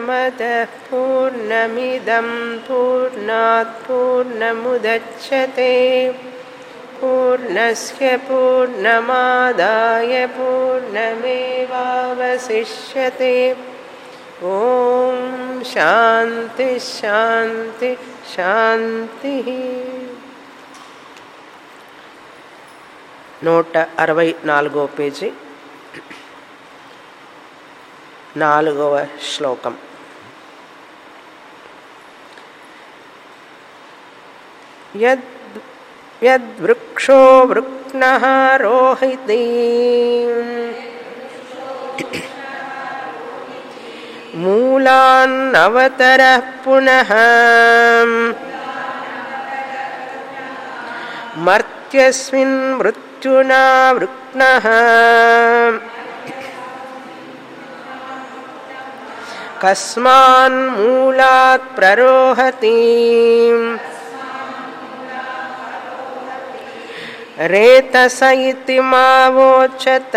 पूर्णमदः पूर्णमिदं पूर्णात् पूर्णमुदच्छते पूर्णस्य पूर्णमादाय पूर्णमेवावशिष्यते ॐ शान्ति शान्ति శాంతిః నూట అరవై నాలుగో పేజీ నాలుగవ శ్లోకం యద్ యద్వృక్షో వృక్ణః రోహితి మూలాన్నవతరः పునః మర్త్యస్మిన్ మృత్యునా వృక్ణః కస్మాన్మూలాత్ ప్రరోహతి రేతస ఇతి మావోచత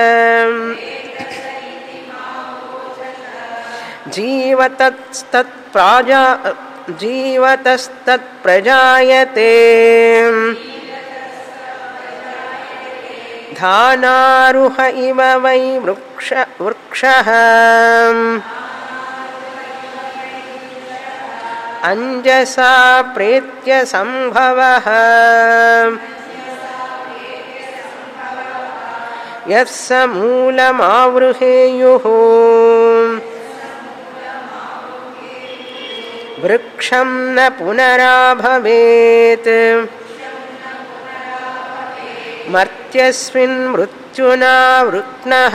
జీవతస్తత్ప్రాజా జీవతస్తత్ప్రజాయతే ధానారుహ ఇవ వై వృక్ష వృక్షः అంజసా ప్రేత్య సంభవः యస్స మూలమావృహేయుः వృక్షం న పునరాభవేత్ మర్త్యస్మిన్ మృత్యునా వృత్నః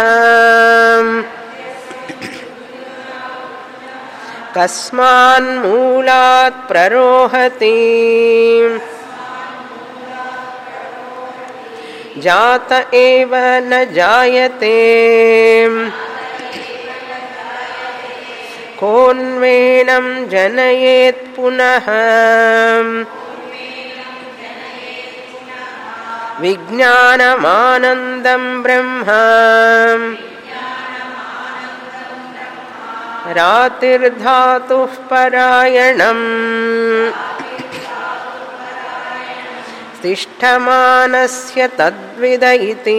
కస్మాన్మూలాత్ ప్రరోహతి జాత ఏవ న జాయతే కోన్వేణం జనయేత్ పునః విజ్ఞానమానందం బ్రహ్మ రాతిర్ధాతు పరాయణం తిష్టమానస్య తద్విద ఇతి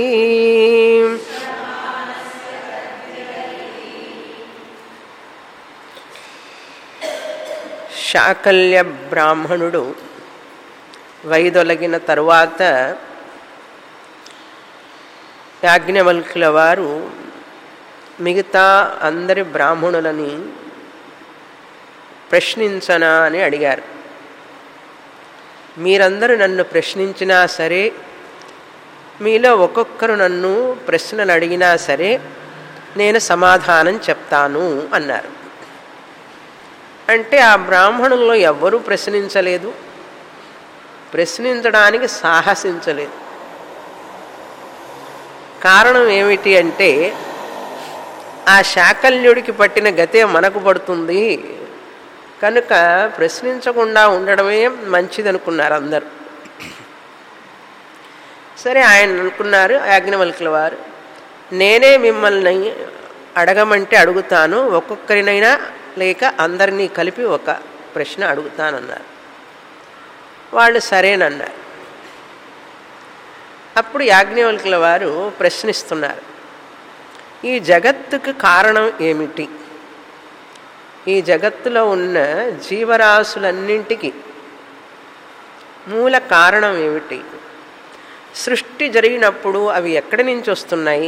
శాకల్య బ్రాహ్మణుడు వైదొలగిన తరువాత యాజ్ఞవల్కుల వారు మిగతా అందరి బ్రాహ్మణులని ప్రశ్నించనా అని అడిగారు మీరందరూ నన్ను ప్రశ్నించినా సరే మీలో ఒక్కొక్కరు నన్ను ప్రశ్నలు అడిగినా సరే నేను సమాధానం చెప్తాను అన్నారు అంటే ఆ బ్రాహ్మణుల్లో ఎవ్వరూ ప్రశ్నించలేదు ప్రశ్నించడానికి సాహసించలేదు కారణం ఏమిటి అంటే ఆ శాకల్యుడికి పట్టిన గతే మనకు పడుతుంది కనుక ప్రశ్నించకుండా ఉండడమే మంచిదనుకున్నారు అందరు సరే ఆయన అనుకున్నారు యాజ్ఞవల్కుల వారు నేనే మిమ్మల్ని అడగమంటే అడుగుతాను ఒక్కొక్కరినైనా లేక అందరినీ కలిపి ఒక ప్రశ్న అడుగుతానన్నారు వాళ్ళు సరేనన్నారు అప్పుడు యాజ్ఞవల్కుల వారు ప్రశ్నిస్తున్నారు ఈ జగత్తుకు కారణం ఏమిటి ఈ జగత్తులో ఉన్న జీవరాశులన్నింటికి మూల కారణం ఏమిటి సృష్టి జరిగినప్పుడు అవి ఎక్కడి నుంచి వస్తున్నాయి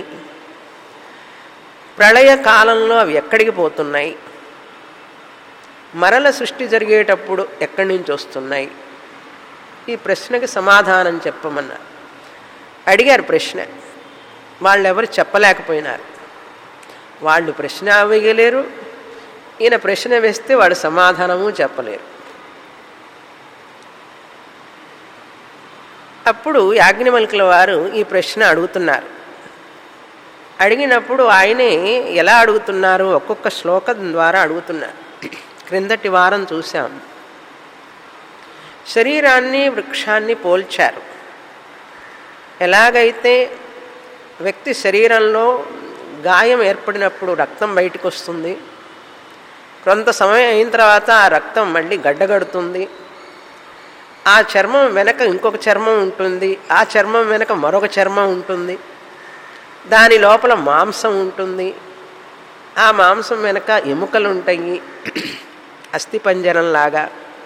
ప్రళయ కాలంలో అవి ఎక్కడికి పోతున్నాయి మరల సృష్టి జరిగేటప్పుడు ఎక్కడి నుంచి వస్తున్నాయి ఈ ప్రశ్నకి సమాధానం చెప్పమన్నారు అడిగారు ప్రశ్న వాళ్ళు ఎవరు చెప్పలేకపోయినారు వాళ్ళు ప్రశ్న వేయలేరు ఈయన ప్రశ్న వేస్తే వాడు సమాధానము చెప్పలేరు అప్పుడు యాజ్ఞవల్కుల వారు ఈ ప్రశ్న అడుగుతున్నారు అడిగినప్పుడు ఆయనే ఎలా అడుగుతున్నారు ఒక్కొక్క శ్లోకం ద్వారా అడుగుతున్నారు క్రిందటి వారం చూశాం శరీరాన్ని వృక్షాన్ని పోల్చారు ఎలాగైతే వ్యక్తి శరీరంలో గాయం ఏర్పడినప్పుడు రక్తం బయటకు వస్తుంది కొంత సమయం అయిన తర్వాత ఆ రక్తం మళ్ళీ గడ్డగడుతుంది ఆ చర్మం వెనక ఇంకొక చర్మం ఉంటుంది ఆ చర్మం వెనక మరొక చర్మం ఉంటుంది దాని లోపల మాంసం ఉంటుంది ఆ మాంసం వెనక ఎముకలు ఉంటాయి అస్థిపంజరంలాగా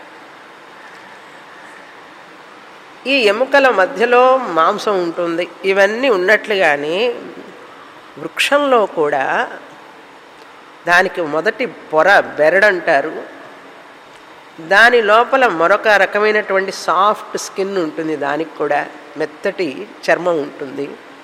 ఈ ఎముకల మధ్యలో మాంసం ఉంటుంది ఇవన్నీ ఉన్నట్లుగానే వృక్షంలో కూడా దానికి మొదటి పొర బెరడంటారు దాని లోపల మరొక రకమైనటువంటి సాఫ్ట్ స్కిన్ ఉంటుంది దానికి కూడా మెత్తటి చర్మం ఉంటుంది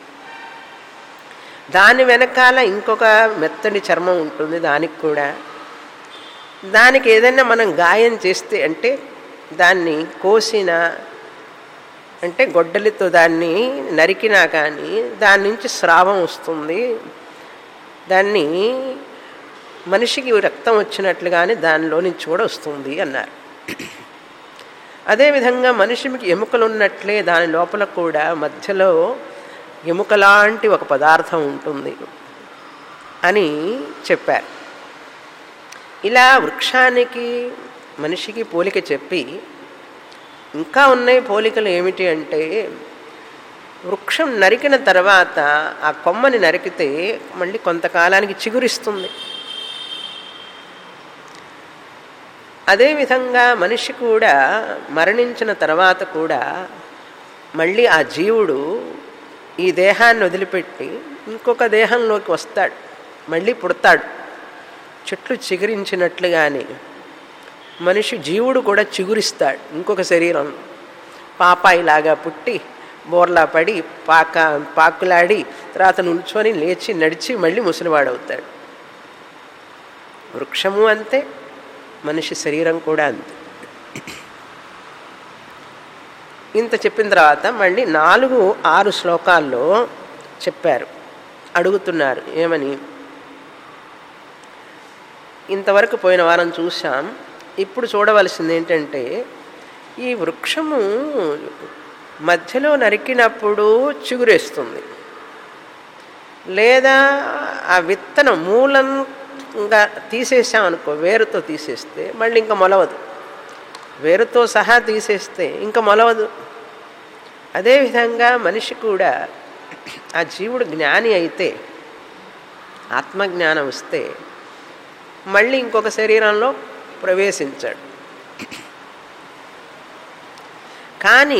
దాని వెనకాల ఇంకొక మెత్తటి చర్మం ఉంటుంది దానికి కూడా దానికి ఏదైనా మనం గాయం చేస్తే అంటే దాన్ని కోసిన అంటే గొడ్డలితో దాన్ని నరికినా కానీ దాని నుంచి స్రావం వస్తుంది దాన్ని మనిషికి రక్తం వచ్చినట్లుగానే దానిలో నుంచి కూడా వస్తుంది అన్నారు అదేవిధంగా మనిషికి ఎముకలు ఉన్నట్లే దాని లోపల కూడా మధ్యలో ఎముకలాంటి ఒక పదార్థం ఉంటుంది అని చెప్పారు ఇలా వృక్షానికి మనిషికి పోలిక చెప్పి ఇంకా ఉన్నాయి పోలికలు ఏమిటి అంటే వృక్షం నరికిన తర్వాత ఆ కొమ్మని నరికితే మళ్ళీ కొంతకాలానికి చిగురిస్తుంది అదేవిధంగా మనిషి కూడా మరణించిన తర్వాత కూడా మళ్ళీ ఆ జీవుడు ఈ దేహాన్ని వదిలిపెట్టి ఇంకొక దేహంలోకి వస్తాడు మళ్ళీ పుడతాడు చెట్లు చిగురించినట్లుగానే మనిషి జీవుడు కూడా చిగురిస్తాడు ఇంకొక శరీరం పాపాయిలాగా పుట్టి బోర్లా పడి పాక పాకులాడి తర్వాత నిల్చొని లేచి నడిచి మళ్ళీ ముసలివాడవుతాడు వృక్షము అంతే మనిషి శరీరం కూడా అంతే ఇంత చెప్పిన తర్వాత మళ్ళీ నాలుగు ఆరు శ్లోకాల్లో చెప్పారు అడుగుతున్నారు ఏమని ఇంతవరకు పోయిన వారం చూసాం ఇప్పుడు చూడవలసింది ఏంటంటే ఈ వృక్షము మధ్యలో నరికినప్పుడు చిగురేస్తుంది లేదా ఆ విత్తనం మూలంగా తీసేసామనుకో వేరుతో తీసేస్తే మళ్ళీ ఇంకా మొలవదు వేరుతో సహా తీసేస్తే ఇంకా మొలవదు అదేవిధంగా మనిషి కూడా ఆ జీవుడు జ్ఞాని అయితే ఆత్మజ్ఞానం వస్తే మళ్ళీ ఇంకొక శరీరంలో ప్రవేశించాడు కానీ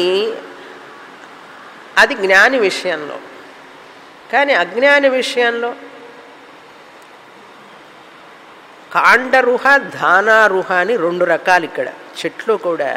అది జ్ఞాని విషయంలో కానీ అజ్ఞాని విషయంలో కాండరుహ ధానారుహ అని రెండు రకాలు ఇక్కడ చెట్లు కూడా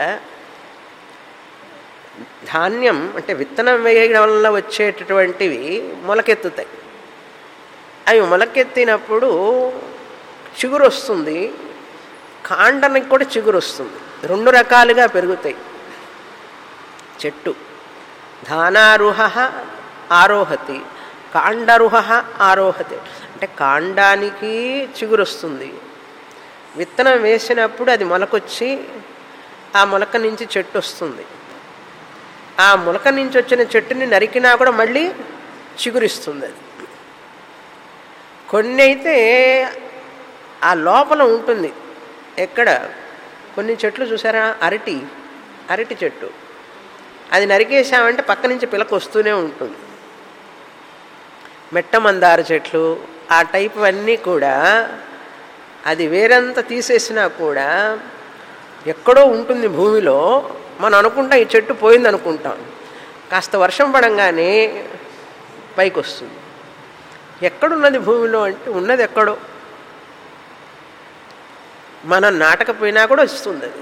ధాన్యం అంటే విత్తనం వేయడం వల్ల వచ్చేటటువంటివి మొలకెత్తుతాయి అవి మొలకెత్తినప్పుడు చిగురు వస్తుంది కాండానికి కూడా చిగురు వస్తుంది రెండు రకాలుగా పెరుగుతాయి చెట్టు ధానారుహ ఆరోహతి కాండరుహ ఆరోహతి అంటే కాండానికి చిగురు వస్తుంది విత్తనం వేసినప్పుడు అది మొలకొచ్చి ఆ మొలక నుంచి చెట్టు వస్తుంది ఆ మొలక నుంచి వచ్చిన చెట్టుని నరికినా కూడా మళ్ళీ చిగురిస్తుంది అది కొన్ని అయితే ఆ లోపల ఉంటుంది ఎక్కడ కొన్ని చెట్లు చూసారా అరటి అరటి చెట్టు అది నరికేసామంటే పక్క నుంచి పిలక వస్తూనే ఉంటుంది మెట్ట మందార చెట్లు ఆ టైప్ అన్నీ కూడా అది వేరంతా తీసేసినా కూడా ఎక్కడో ఉంటుంది భూమిలో మనం అనుకుంటాం ఈ చెట్టు పోయింది అనుకుంటాం కాస్త వర్షం పడంగానే పైకి వస్తుంది ఎక్కడున్నది భూమిలో అంటే ఉన్నది ఎక్కడో మనం నాటకపోయినా కూడా వస్తుంది అది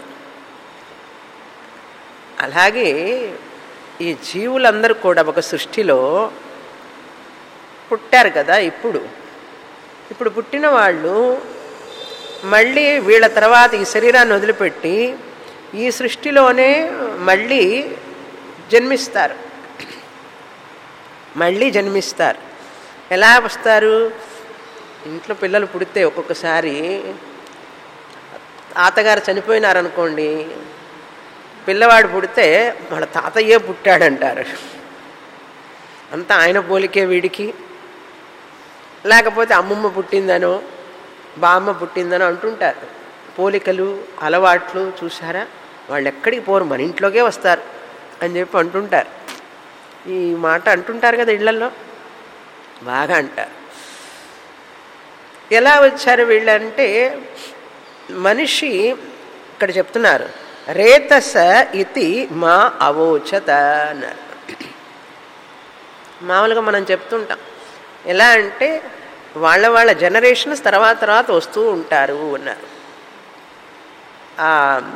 అలాగే ఈ జీవులందరూ కూడా ఒక సృష్టిలో పుట్టారు కదా ఇప్పుడు ఇప్పుడు పుట్టిన వాళ్ళు మళ్ళీ వీళ్ళ తర్వాత ఈ శరీరాన్ని వదిలిపెట్టి ఈ సృష్టిలోనే మళ్ళీ జన్మిస్తారు మళ్ళీ జన్మిస్తారు ఎలా వస్తారు ఇంట్లో పిల్లలు పుడితే ఒక్కొక్కసారి తాతగారు చనిపోయినారనుకోండి పిల్లవాడు పుడితే మన తాతయ్యే పుట్టాడంటారు అంతా ఆయన పోలికే వీడికి లేకపోతే అమ్మమ్మ పుట్టిందనో బామ్మ పుట్టిందని అంటుంటారు పోలికలు అలవాట్లు చూసారా వాళ్ళు ఎక్కడికి పోరు మన ఇంట్లోకే వస్తారు అని చెప్పి అంటుంటారు ఈ మాట అంటుంటారు కదా ఇళ్లలో బాగా అంటారు ఎలా వచ్చారు వీళ్ళంటే మనిషి ఇక్కడ చెప్తున్నారు రేతస ఇతి మా అవోచత అన్నారు మామూలుగా మనం చెప్తుంటాం ఎలా అంటే వాళ్ళ వాళ్ళ జనరేషన్స్ తర్వాత తర్వాత వస్తూ ఉంటారు అన్నారు ఆ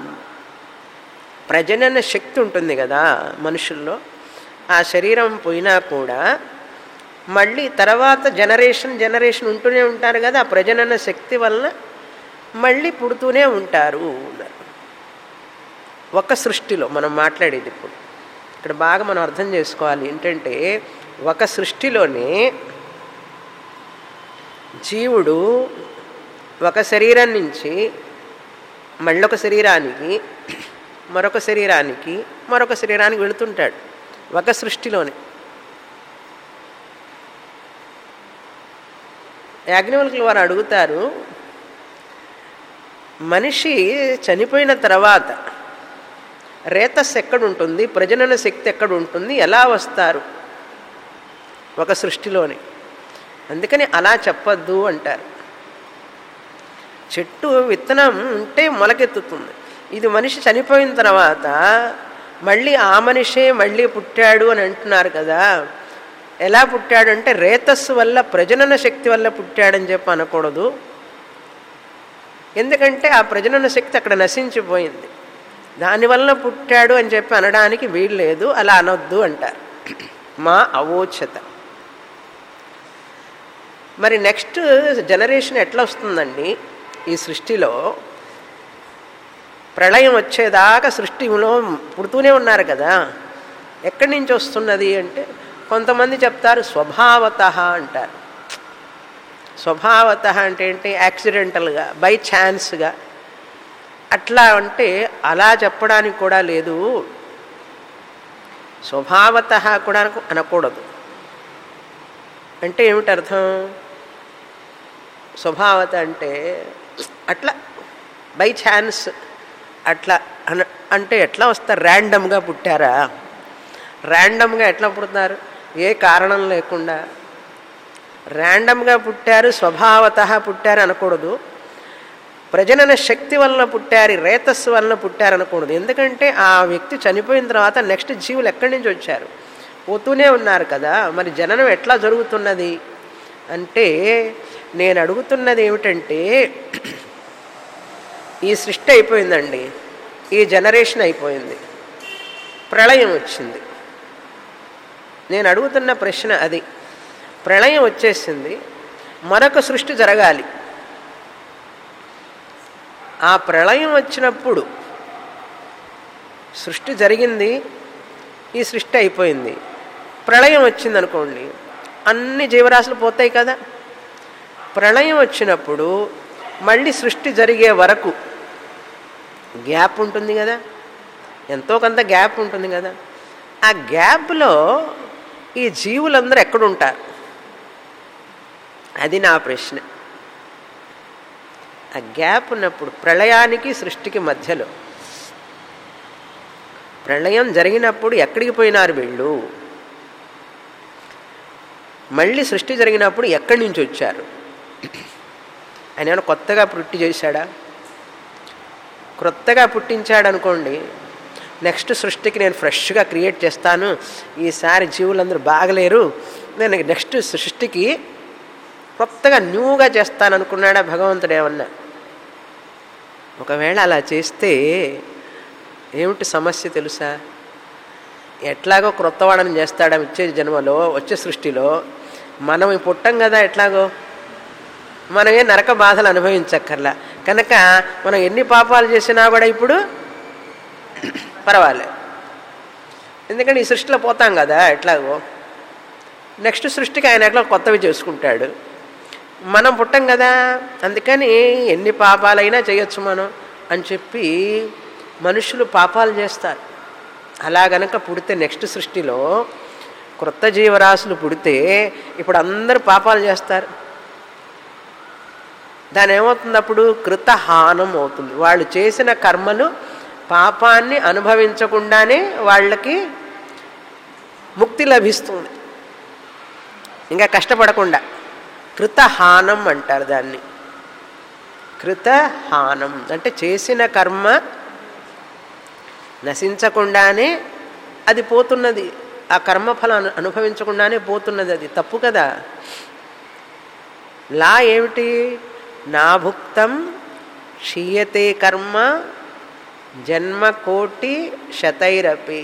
ప్రజనన శక్తి ఉంటుంది కదా మనుషుల్లో ఆ శరీరం పోయినా కూడా మళ్ళీ తర్వాత జనరేషన్ జనరేషన్ ఉంటూనే ఉంటారు కదా ఆ ప్రజనన శక్తి వలన మళ్ళీ పుడుతూనే ఉంటారు అన్నారు ఒక సృష్టిలో మనం మాట్లాడేది ఇప్పుడు ఇక్కడ బాగా మనం అర్థం చేసుకోవాలి ఏంటంటే ఒక సృష్టిలోనే జీవుడు ఒక శరీరం నుంచి మళ్ళొక శరీరానికి మరొక శరీరానికి మరొక శరీరానికి వెళుతుంటాడు ఒక సృష్టిలోనే యాజ్ఞవల్కులు వారు అడుగుతారు మనిషి చనిపోయిన తర్వాత రేతస్ ఎక్కడుంటుంది ప్రజనన శక్తి ఎక్కడ ఉంటుంది ఎలా వస్తారు ఒక సృష్టిలోనే అందుకని అలా చెప్పద్దు అంటారు చెట్టు విత్తనం ఉంటే మొలకెత్తుతుంది ఇది మనిషి చనిపోయిన తర్వాత మళ్ళీ ఆ మనిషే మళ్ళీ పుట్టాడు అని అంటున్నారు కదా ఎలా పుట్టాడు అంటే రేతస్సు వల్ల ప్రజనన శక్తి వల్ల పుట్టాడని చెప్పి అనకూడదు ఎందుకంటే ఆ ప్రజనన శక్తి అక్కడ నశించిపోయింది దానివల్ల పుట్టాడు అని చెప్పి అనడానికి వీలు లేదు అలా అనొద్దు అంటారు మా అవోచత మరి నెక్స్ట్ జనరేషన్ ఎట్లా వస్తుందండి ఈ సృష్టిలో ప్రళయం వచ్చేదాకా సృష్టిలో పుడుతూనే ఉన్నారు కదా ఎక్కడి నుంచి వస్తున్నది అంటే కొంతమంది చెప్తారు స్వభావత అంటారు స్వభావత అంటే ఏంటి యాక్సిడెంటల్గా బై ఛాన్స్గా అట్లా అంటే అలా చెప్పడానికి కూడా లేదు స్వభావత కూడా అనకూడదు అంటే ఏమిటి అర్థం స్వభావత అంటే అట్లా బై ఛాన్స్ అట్లా అన అంటే ఎట్లా వస్తారు ర్యాండమ్గా పుట్టారా ర్యాండమ్గా ఎట్లా పుడతారు ఏ కారణం లేకుండా ర్యాండమ్గా పుట్టారు స్వభావత పుట్టారు అనకూడదు ప్రజనన శక్తి వలన పుట్టారు రేతస్సు వలన పుట్టారు అనకూడదు ఎందుకంటే ఆ వ్యక్తి చనిపోయిన తర్వాత నెక్స్ట్ జీవులు ఎక్కడి నుంచి వచ్చారు పోతూనే ఉన్నారు కదా మరి జననం ఎట్లా జరుగుతున్నది అంటే నేను అడుగుతున్నది ఏమిటంటే ఈ సృష్టి అయిపోయిందండి ఈ జనరేషన్ అయిపోయింది ప్రళయం వచ్చింది నేను అడుగుతున్న ప్రశ్న అది ప్రళయం వచ్చేసింది మరొక సృష్టి జరగాలి ఆ ప్రళయం వచ్చినప్పుడు సృష్టి జరిగింది ఈ సృష్టి అయిపోయింది ప్రళయం వచ్చింది అనుకోండి అన్ని జీవరాశులు పోతాయి కదా ప్రళయం వచ్చినప్పుడు మళ్ళీ సృష్టి జరిగే వరకు గ్యాప్ ఉంటుంది కదా ఎంతో కొంత గ్యాప్ ఉంటుంది కదా ఆ గ్యాప్లో ఈ జీవులందరూ ఎక్కడుంటారు అది నా ప్రశ్న ఆ గ్యాప్ ఉన్నప్పుడు ప్రళయానికి సృష్టికి మధ్యలో ప్రళయం జరిగినప్పుడు ఎక్కడికి పోయినారు వీళ్ళు మళ్ళీ సృష్టి జరిగినప్పుడు ఎక్కడి నుంచి వచ్చారు ఆయన ఏమైనా కొత్తగా పుట్టి చేశాడా క్రొత్తగా పుట్టించాడు అనుకోండి నెక్స్ట్ సృష్టికి నేను ఫ్రెష్గా క్రియేట్ చేస్తాను ఈసారి జీవులందరూ బాగలేరు నేను నెక్స్ట్ సృష్టికి కొత్తగా న్యూగా చేస్తాను అనుకున్నాడా భగవంతుడు ఏమన్నా ఒకవేళ అలా చేస్తే ఏమిటి సమస్య తెలుసా ఎట్లాగో క్రొత్త వాడని చేస్తాడా వచ్చే జన్మలో వచ్చే సృష్టిలో మనం పుట్టం కదా ఎట్లాగో మనమే నరక బాధలు అనుభవించక్కర్లా కనుక మనం ఎన్ని పాపాలు చేసినా కూడా ఇప్పుడు పర్వాలేదు ఎందుకంటే ఈ సృష్టిలో పోతాం కదా ఎట్లాగో నెక్స్ట్ సృష్టికి ఆయన ఎట్లా కొత్తవి చేసుకుంటాడు మనం పుట్టం కదా అందుకని ఎన్ని పాపాలైనా చేయొచ్చు మనం అని చెప్పి మనుషులు పాపాలు చేస్తారు అలా గనక పుడితే నెక్స్ట్ సృష్టిలో క్రొత్త జీవరాశులు పుడితే ఇప్పుడు అందరూ పాపాలు చేస్తారు దాని ఏమవుతుంది అప్పుడు కృతహానం అవుతుంది వాళ్ళు చేసిన కర్మలు పాపాన్ని అనుభవించకుండానే వాళ్ళకి ముక్తి లభిస్తుంది ఇంకా కష్టపడకుండా కృతహానం అంటారు దాన్ని కృతహానం అంటే చేసిన కర్మ నశించకుండానే అది పోతున్నది ఆ కర్మఫలం అను అనుభవించకుండానే పోతున్నది అది తప్పు కదా లా ఏమిటి నా భుక్తం క్షీయతే కర్మ జన్మ కోటి శతైరపి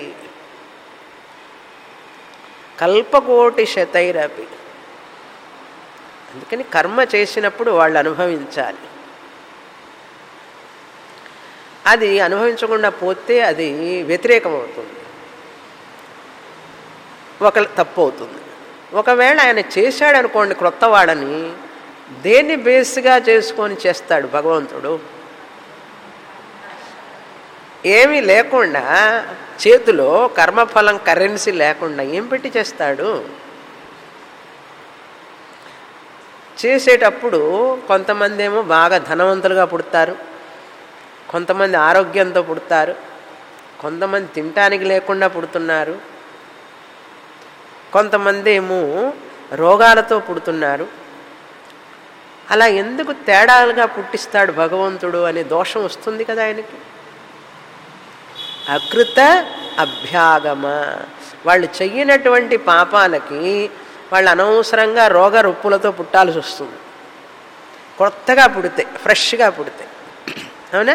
కల్పకోటి శతైరపి అందుకని కర్మ చేసినప్పుడు వాళ్ళు అనుభవించాలి అది అనుభవించకుండా పోతే అది వ్యతిరేకం అవుతుంది ఒక తప్పు అవుతుంది ఒకవేళ ఆయన చేశాడు అనుకోండి క్రొత్త వాడని దేన్ని బేస్గా చేసుకొని చేస్తాడు భగవంతుడు ఏమీ లేకుండా చేతిలో కర్మఫలం కరెన్సీ లేకుండా ఏం పెట్టి చేస్తాడు చేసేటప్పుడు కొంతమంది ఏమో బాగా ధనవంతులుగా పుడతారు కొంతమంది ఆరోగ్యంతో పుడతారు కొంతమంది తినటానికి లేకుండా పుడుతున్నారు కొంతమంది ఏమో రోగాలతో పుడుతున్నారు అలా ఎందుకు తేడాలుగా పుట్టిస్తాడు భగవంతుడు అనే దోషం వస్తుంది కదా ఆయనకి అకృత అభ్యాగమ వాళ్ళు చెయ్యనటువంటి పాపాలకి వాళ్ళు అనవసరంగా రోగ రొప్పులతో పుట్టాల్సి వస్తుంది కొత్తగా పుడితే ఫ్రెష్గా పుడితే అవునా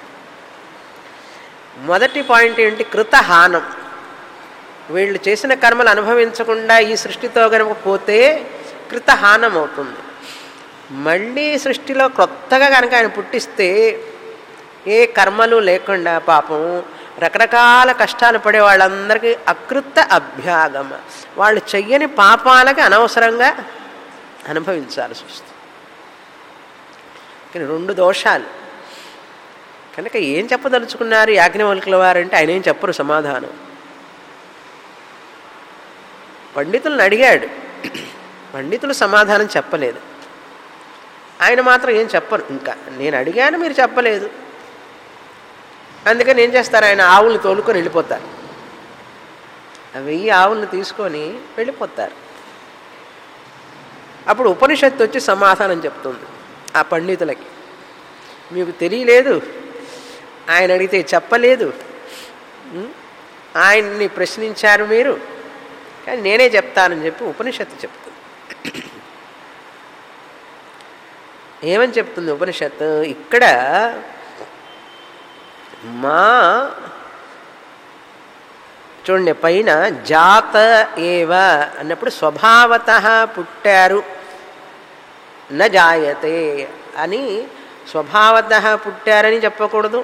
మొదటి పాయింట్ ఏంటి కృతహానం వీళ్ళు చేసిన కర్మలు అనుభవించకుండా ఈ సృష్టితో కనుక పోతే కృతహానం అవుతుంది మళ్ళీ సృష్టిలో కొత్తగా కనుక ఆయన పుట్టిస్తే ఏ కర్మలు లేకుండా పాపం రకరకాల కష్టాలు పడే వాళ్ళందరికీ అకృత అభ్యాగమ వాళ్ళు చెయ్యని పాపాలకి అనవసరంగా అనుభవించాల్సి వస్తుంది కానీ రెండు దోషాలు కనుక ఏం చెప్పదలుచుకున్నారు యాజ్ఞవల్కుల వారంటే ఆయన ఏం చెప్పరు సమాధానం పండితులను అడిగాడు పండితులు సమాధానం చెప్పలేదు ఆయన మాత్రం ఏం చెప్పరు ఇంకా నేను అడిగాను మీరు చెప్పలేదు అందుకని ఏం చేస్తారు ఆయన ఆవుల్ని తోలుకొని వెళ్ళిపోతారు ఆ వెయ్యి ఆవుల్ని తీసుకొని వెళ్ళిపోతారు అప్పుడు ఉపనిషత్తు వచ్చి సమాధానం చెప్తుంది ఆ పండితులకి మీకు తెలియలేదు ఆయన అడిగితే చెప్పలేదు ఉం? ఆయన్ని ప్రశ్నించారు మీరు కానీ నేనే చెప్తానని చెప్పి ఉపనిషత్తు చెప్తుంది ఏమని చెప్తుంది ఉపనిషత్తు ఇక్కడ మా చూడండి పైన జాత ఏవ అన్నప్పుడు స్వభావత పుట్టారు న జాయతే అని స్వభావత పుట్టారని చెప్పకూడదు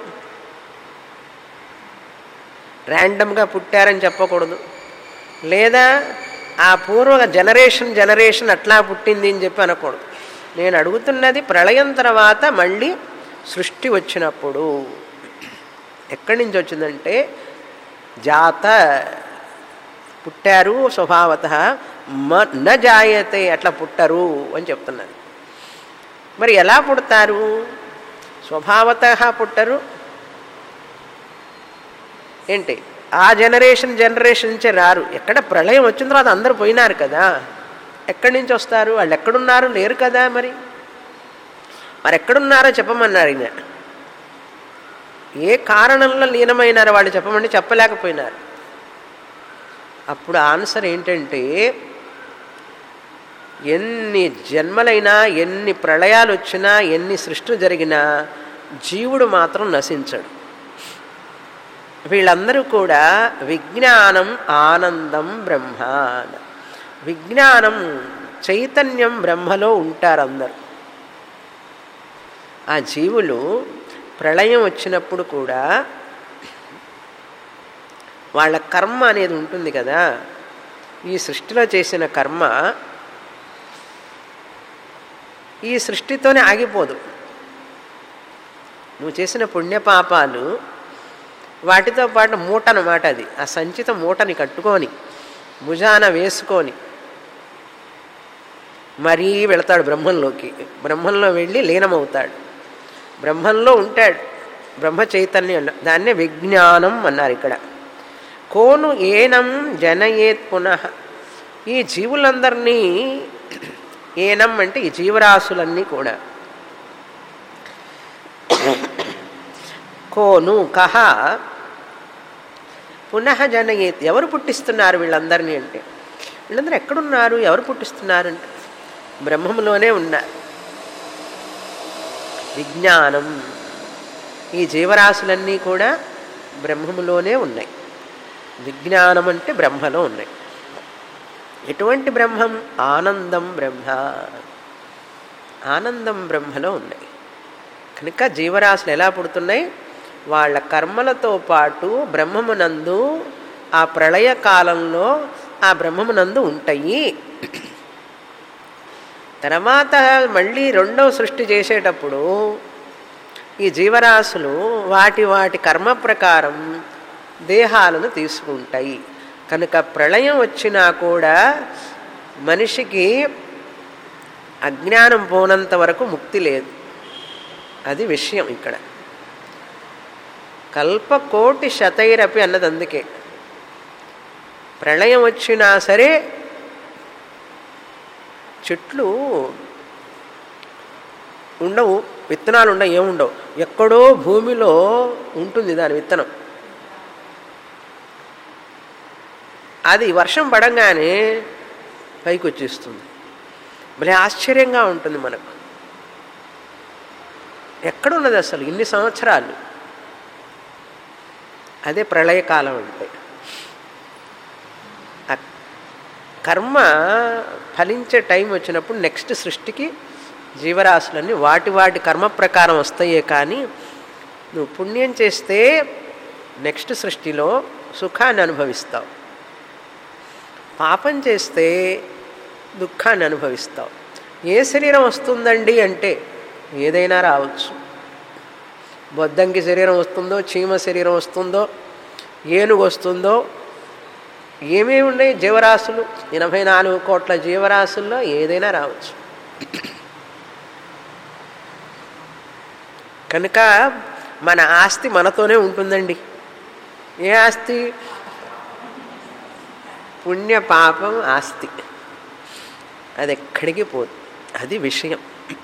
ర్యాండమ్గా పుట్టారని చెప్పకూడదు లేదా ఆ పూర్వ జనరేషన్ జనరేషన్ అట్లా పుట్టింది అని చెప్పి అనకూడదు నేను అడుగుతున్నది ప్రళయం తర్వాత మళ్ళీ సృష్టి వచ్చినప్పుడు ఎక్కడి నుంచి వచ్చిందంటే జాత పుట్టారు స్వభావత మ న జాయతే అట్లా పుట్టరు అని చెప్తున్నది మరి ఎలా పుడతారు స్వభావత పుట్టరు ఏంటి ఆ జనరేషన్ జనరేషన్ నుంచే రారు ఎక్కడ ప్రళయం వచ్చిన తర్వాత అందరూ పోయినారు కదా ఎక్కడి నుంచి వస్తారు వాళ్ళు ఎక్కడున్నారు లేరు కదా మరి మరి ఎక్కడున్నారో చెప్పమన్నారు ఈయన ఏ కారణంలో లీనమైనారో వాళ్ళు చెప్పమంటే చెప్పలేకపోయినారు అప్పుడు ఆన్సర్ ఏంటంటే ఎన్ని జన్మలైనా ఎన్ని ప్రళయాలు వచ్చినా ఎన్ని సృష్టి జరిగినా జీవుడు మాత్రం నశించడు వీళ్ళందరూ కూడా విజ్ఞానం ఆనందం బ్రహ్మ విజ్ఞానం చైతన్యం బ్రహ్మలో ఉంటారు అందరు ఆ జీవులు ప్రళయం వచ్చినప్పుడు కూడా వాళ్ళ కర్మ అనేది ఉంటుంది కదా ఈ సృష్టిలో చేసిన కర్మ ఈ సృష్టితోనే ఆగిపోదు నువ్వు చేసిన పుణ్యపాపాలు వాటితో పాటు మూట అన్నమాట అది ఆ సంచిత మూటని కట్టుకొని భుజాన వేసుకొని మరీ వెళతాడు బ్రహ్మంలోకి బ్రహ్మంలో వెళ్ళి లీనమవుతాడు బ్రహ్మంలో ఉంటాడు బ్రహ్మ చైతన్యంలో దాన్నే విజ్ఞానం అన్నారు ఇక్కడ కోను ఏనం జనయేత్ పునః ఈ జీవులందరినీ ఏనం అంటే ఈ జీవరాశులన్నీ కూడా కోను కహ పునః జనయేత్ ఎవరు పుట్టిస్తున్నారు వీళ్ళందరినీ అంటే వీళ్ళందరూ ఎక్కడున్నారు ఎవరు పుట్టిస్తున్నారు అంటే బ్రహ్మంలోనే ఉన్నారు విజ్ఞానం ఈ జీవరాశులన్నీ కూడా బ్రహ్మములోనే ఉన్నాయి విజ్ఞానం అంటే బ్రహ్మలో ఉన్నాయి ఎటువంటి బ్రహ్మం ఆనందం బ్రహ్మ ఆనందం బ్రహ్మలో ఉన్నాయి కనుక జీవరాశులు ఎలా పుడుతున్నాయి వాళ్ళ కర్మలతో పాటు బ్రహ్మమునందు ఆ ప్రళయ కాలంలో ఆ బ్రహ్మమునందు ఉంటాయి తర్వాత మళ్ళీ రెండవ సృష్టి చేసేటప్పుడు ఈ జీవరాశులు వాటి వాటి కర్మ ప్రకారం దేహాలను తీసుకుంటాయి కనుక ప్రళయం వచ్చినా కూడా మనిషికి అజ్ఞానం పోనంత వరకు ముక్తి లేదు అది విషయం ఇక్కడ కల్పకోటి శతైరపి అన్నది అందుకే ప్రళయం వచ్చినా సరే చెట్లు ఉండవు విత్తనాలు ఉండవు ఏముండవు ఎక్కడో భూమిలో ఉంటుంది దాని విత్తనం అది వర్షం పడంగానే పైకి వచ్చేస్తుంది భలే ఆశ్చర్యంగా ఉంటుంది మనకు ఎక్కడున్నది అసలు ఇన్ని సంవత్సరాలు అదే ప్రళయకాలం అంటే ఆ కర్మ ఫలించే టైం వచ్చినప్పుడు నెక్స్ట్ సృష్టికి జీవరాశులన్నీ వాటి వాటి కర్మ ప్రకారం వస్తాయే కానీ నువ్వు పుణ్యం చేస్తే నెక్స్ట్ సృష్టిలో సుఖాన్ని అనుభవిస్తావు పాపం చేస్తే దుఃఖాన్ని అనుభవిస్తావు ఏ శరీరం వస్తుందండి అంటే ఏదైనా రావచ్చు బొద్దంకి శరీరం వస్తుందో చీమ శరీరం వస్తుందో ఏనుగు వస్తుందో ఏమేమి ఉన్నాయి జీవరాశులు ఎనభై నాలుగు కోట్ల జీవరాశుల్లో ఏదైనా రావచ్చు కనుక మన ఆస్తి మనతోనే ఉంటుందండి ఏ ఆస్తి పుణ్య పాపం ఆస్తి అది ఎక్కడికి పోదు అది విషయం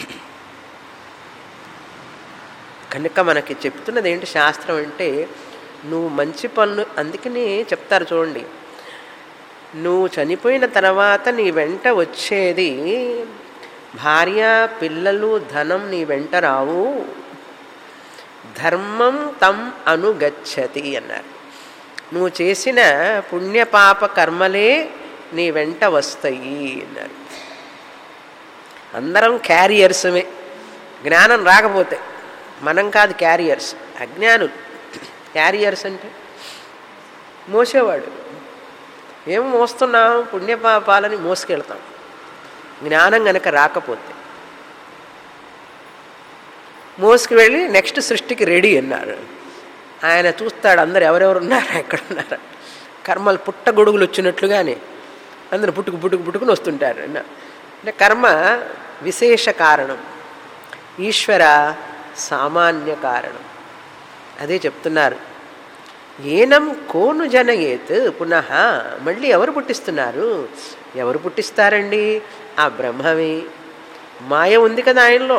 కనుక మనకి చెప్తున్నది ఏంటి శాస్త్రం అంటే నువ్వు మంచి పనులు అందుకని చెప్తారు చూడండి నువ్వు చనిపోయిన తర్వాత నీ వెంట వచ్చేది భార్య పిల్లలు ధనం నీ వెంట రావు ధర్మం తం అనుగచ్చతి అన్నారు నువ్వు చేసిన పుణ్యపాప కర్మలే నీ వెంట వస్తాయి అన్నారు అందరం క్యారియర్సమే జ్ఞానం రాకపోతే మనం కాదు క్యారియర్స్ అజ్ఞానులు క్యారియర్స్ అంటే మోసేవాడు ఏం మోస్తున్నాం పుణ్యపాపాలని మోసుకెళ్తాం జ్ఞానం గనక రాకపోతే మోసుకు వెళ్ళి నెక్స్ట్ సృష్టికి రెడీ అన్నారు ఆయన చూస్తాడు అందరు ఎవరెవరు ఉన్నారు ఎక్కడ ఉన్నారు కర్మలు పుట్ట గొడుగులు వచ్చినట్లుగానే అందరు పుట్టుకు పుట్టుకు పుట్టుకుని వస్తుంటారు అంటే కర్మ విశేష కారణం ఈశ్వర సామాన్య కారణం అదే చెప్తున్నారు ఏనం కోను జనయేత్ పునః మళ్ళీ ఎవరు పుట్టిస్తున్నారు ఎవరు పుట్టిస్తారండి ఆ బ్రహ్మమే మాయ ఉంది కదా ఆయనలో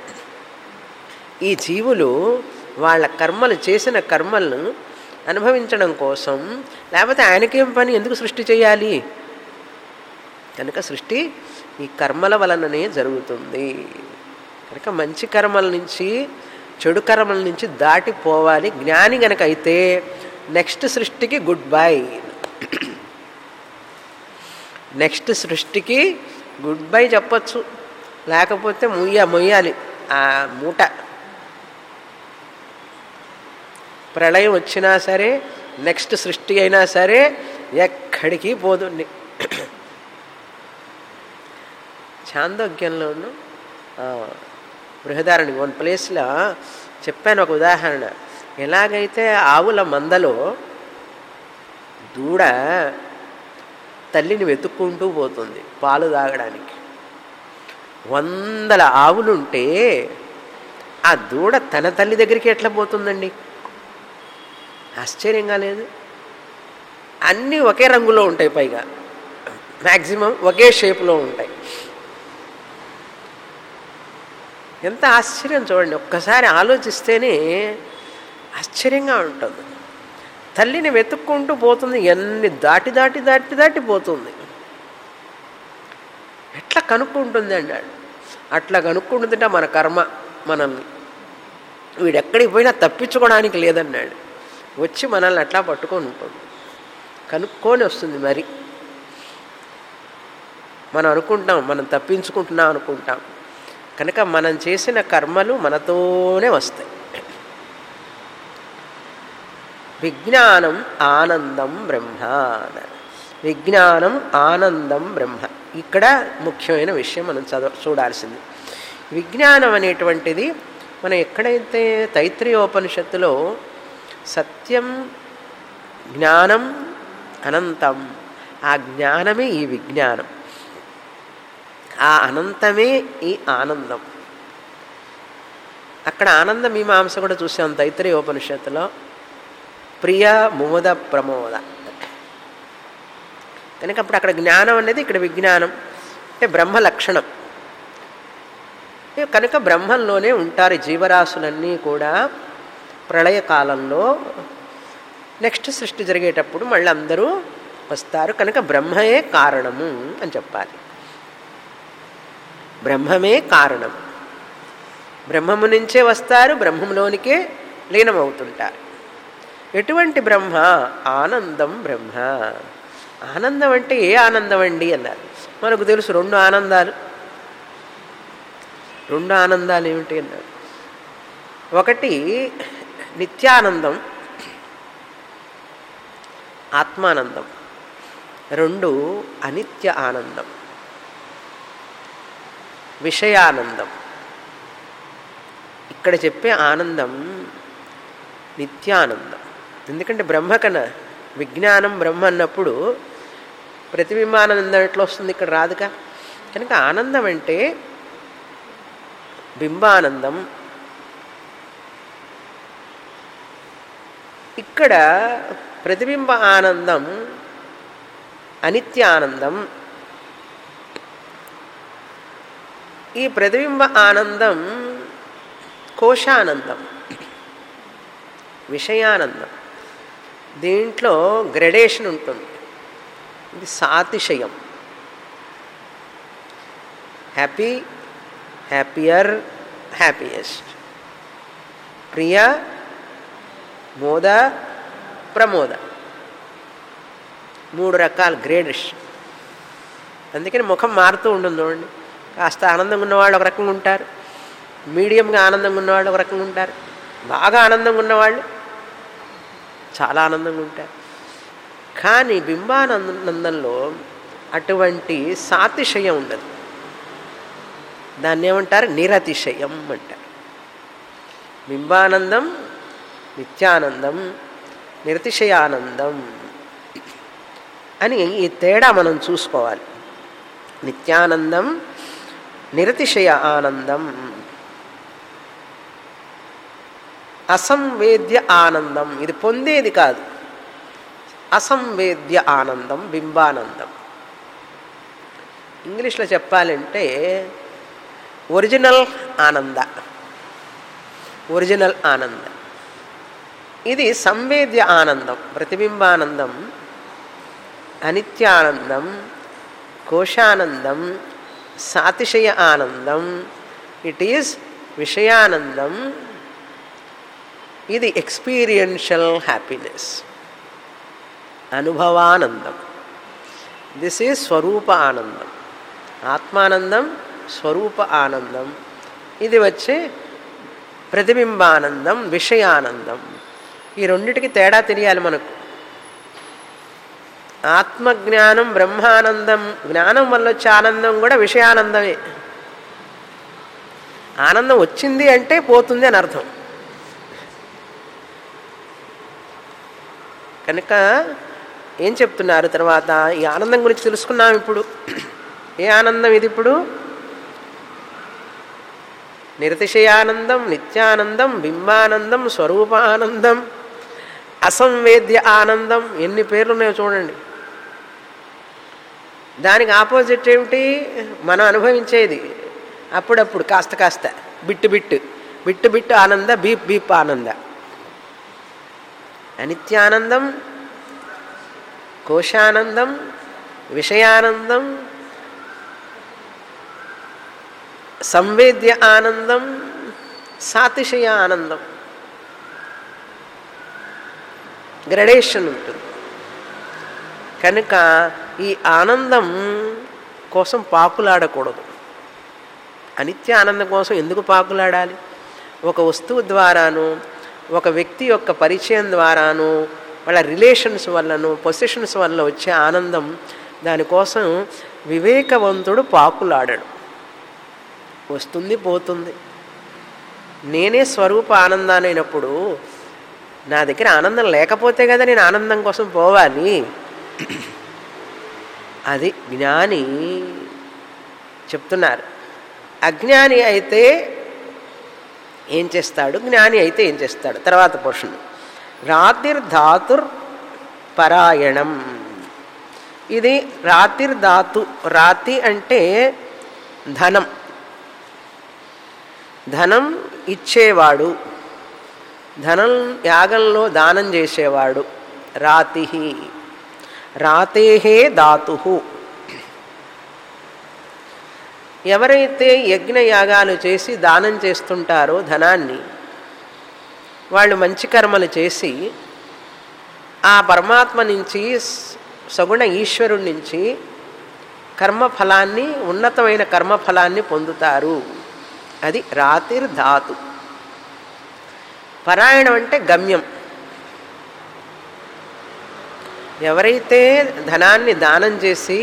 ఈ జీవులు వాళ్ళ కర్మలు చేసిన కర్మలను అనుభవించడం కోసం లేకపోతే ఆయనకేం పని ఎందుకు సృష్టి చేయాలి కనుక సృష్టి ఈ కర్మల వలననే జరుగుతుంది కనుక మంచి కర్మల నుంచి చెడు కర్మల నుంచి దాటిపోవాలి జ్ఞాని గనక అయితే నెక్స్ట్ సృష్టికి గుడ్ బై నెక్స్ట్ సృష్టికి గుడ్ బై చెప్పచ్చు లేకపోతే ముయ్య మొయ్యాలి ఆ మూట ప్రళయం వచ్చినా సరే నెక్స్ట్ సృష్టి అయినా సరే ఎక్కడికి పోతుంది చాందోగ్యంలోను బృహదారణి వన్ ప్లేస్లో చెప్పాను ఒక ఉదాహరణ ఎలాగైతే ఆవుల మందలో దూడ తల్లిని వెతుక్కుంటూ పోతుంది పాలు తాగడానికి వందల ఆవులుంటే ఆ దూడ తన తల్లి దగ్గరికి ఎట్లా పోతుందండి ఆశ్చర్యంగా లేదు అన్నీ ఒకే రంగులో ఉంటాయి పైగా మ్యాక్సిమం ఒకే షేప్లో ఉంటాయి ఎంత ఆశ్చర్యం చూడండి ఒక్కసారి ఆలోచిస్తేనే ఆశ్చర్యంగా ఉంటుంది తల్లిని వెతుక్కుంటూ పోతుంది ఎన్ని దాటి దాటి దాటి దాటి పోతుంది ఎట్లా కనుక్కుంటుంది అన్నాడు అట్లా కనుక్కుంటుందంటే మన కర్మ మనల్ని వీడెక్కడికి పోయినా తప్పించుకోవడానికి లేదన్నాడు వచ్చి మనల్ని అట్లా పట్టుకొని ఉంటుంది కనుక్కొని వస్తుంది మరి మనం అనుకుంటాం మనం తప్పించుకుంటున్నాం అనుకుంటాం కనుక మనం చేసిన కర్మలు మనతోనే వస్తాయి విజ్ఞానం ఆనందం బ్రహ్మ అన్నారు విజ్ఞానం ఆనందం బ్రహ్మ ఇక్కడ ముఖ్యమైన విషయం మనం చదవ చూడాల్సింది విజ్ఞానం అనేటువంటిది మనం ఎక్కడైతే తైత్రీయోపనిషత్తులో సత్యం జ్ఞానం అనంతం ఆ జ్ఞానమే ఈ విజ్ఞానం ఆ అనంతమే ఈ ఆనందం అక్కడ ఆనంద మీమాంస కూడా చూసాం తైత్రీయోపనిషత్తులో ప్రియ ముమద ప్రమోద కనుక అప్పుడు అక్కడ జ్ఞానం అనేది ఇక్కడ విజ్ఞానం అంటే బ్రహ్మ లక్షణం కనుక బ్రహ్మంలోనే ఉంటారు జీవరాశులన్నీ కూడా ప్రళయకాలంలో నెక్స్ట్ సృష్టి జరిగేటప్పుడు మళ్ళీ అందరూ వస్తారు కనుక బ్రహ్మయే కారణము అని చెప్పాలి బ్రహ్మమే కారణం బ్రహ్మము నుంచే వస్తారు బ్రహ్మంలోనికే లీనమవుతుంటారు ఎటువంటి బ్రహ్మ ఆనందం బ్రహ్మ ఆనందం అంటే ఏ ఆనందం అండి అన్నారు మనకు తెలుసు రెండు ఆనందాలు రెండు ఆనందాలు ఏమిటి అన్నారు ఒకటి నిత్యానందం ఆత్మానందం రెండు అనిత్య ఆనందం విషయానందం ఇక్కడ చెప్పే ఆనందం నిత్యానందం ఎందుకంటే బ్రహ్మకన విజ్ఞానం బ్రహ్మ అన్నప్పుడు ప్రతిబింబానందం ఎట్లా వస్తుంది ఇక్కడ రాదుగా కనుక ఆనందం అంటే బింబానందం ఇక్కడ ప్రతిబింబ ఆనందం అనిత్యానందం ఈ ప్రతిబింబ ఆనందం కోశానందం విషయానందం దీంట్లో గ్రెడేషన్ ఉంటుంది ఇది సాతిశయం హ్యాపీ హ్యాపియర్ హ్యాపీయెస్ట్ ప్రియ మోద ప్రమోద మూడు రకాల గ్రేడేషన్ అందుకని ముఖం మారుతూ ఉంటుంది చూడండి కాస్త ఆనందంగా ఉన్నవాళ్ళు ఒక రకంగా ఉంటారు మీడియంగా ఆనందంగా ఉన్నవాళ్ళు ఒక రకంగా ఉంటారు బాగా ఆనందంగా ఉన్నవాళ్ళు చాలా ఆనందంగా ఉంటారు కానీ బింబానందంలో అటువంటి సాతిశయం ఉండదు దాన్ని ఏమంటారు నిరతిశయం అంటారు బింబానందం నిత్యానందం నిరతిశయానందం అని ఈ తేడా మనం చూసుకోవాలి నిత్యానందం నిరతిశయ ఆనందం అసంవేద్య ఆనందం ఇది పొందేది కాదు అసంవేద్య ఆనందం బింబానందం ఇంగ్లీష్లో చెప్పాలంటే ఒరిజినల్ ఆనంద ఒరిజినల్ ఆనంద ఇది సంవేద్య ఆనందం ప్రతిబింబానందం అనిత్యానందం కోశానందం సాతిశయ ఆనందం ఇట్ ఈజ్ విషయానందం ఇది ఎక్స్పీరియన్షియల్ హ్యాపీనెస్ అనుభవానందం దిస్ ఈజ్ స్వరూప ఆనందం ఆత్మానందం స్వరూప ఆనందం ఇది వచ్చే ప్రతిబింబానందం విషయానందం ఈ రెండిటికి తేడా తెలియాలి మనకు ఆత్మజ్ఞానం బ్రహ్మానందం జ్ఞానం వల్ల వచ్చే ఆనందం కూడా విషయానందమే ఆనందం వచ్చింది అంటే పోతుంది అని అర్థం కనుక ఏం చెప్తున్నారు తర్వాత ఈ ఆనందం గురించి తెలుసుకున్నాం ఇప్పుడు ఏ ఆనందం ఇది ఇప్పుడు నిరతిశయానందం నిత్యానందం బింబానందం స్వరూపానందం అసంవేద్య ఆనందం ఎన్ని పేర్లు ఉన్నాయో చూడండి దానికి ఆపోజిట్ ఏమిటి మనం అనుభవించేది అప్పుడప్పుడు కాస్త కాస్త బిట్టు బిట్టు బిట్టు బిట్టు ఆనంద బీప్ బీప్ ఆనంద అనిత్యానందం కోశానందం విషయానందం సంవేద్య ఆనందం సాతిశయ ఆనందం గ్రడేషన్ ఉంటుంది కనుక ఈ ఆనందం కోసం పాకులాడకూడదు అనిత్య ఆనందం కోసం ఎందుకు పాకులాడాలి ఒక వస్తువు ద్వారాను ఒక వ్యక్తి యొక్క పరిచయం ద్వారాను వాళ్ళ రిలేషన్స్ వల్లను పొజిషన్స్ వల్ల వచ్చే ఆనందం దానికోసం వివేకవంతుడు పాకులాడడు వస్తుంది పోతుంది నేనే స్వరూప ఆనందానైనప్పుడు నా దగ్గర ఆనందం లేకపోతే కదా నేను ఆనందం కోసం పోవాలి అది జ్ఞాని చెప్తున్నారు అజ్ఞాని అయితే ఏం చేస్తాడు జ్ఞాని అయితే ఏం చేస్తాడు తర్వాత పోర్షన్ రాతిర్ధాతుర్ పరాయణం ఇది రాతిర్ధాతు రాతి అంటే ధనం ధనం ఇచ్చేవాడు ధనం యాగంలో దానం చేసేవాడు రాతి రాతేహే ధాతు ఎవరైతే యజ్ఞయాగాలు చేసి దానం చేస్తుంటారో ధనాన్ని వాళ్ళు మంచి కర్మలు చేసి ఆ పరమాత్మ నుంచి సగుణ ఈశ్వరుడి నుంచి కర్మఫలాన్ని ఉన్నతమైన కర్మఫలాన్ని పొందుతారు అది రాతిర్ ధాతు పరాయణం అంటే గమ్యం ఎవరైతే ధనాన్ని దానం చేసి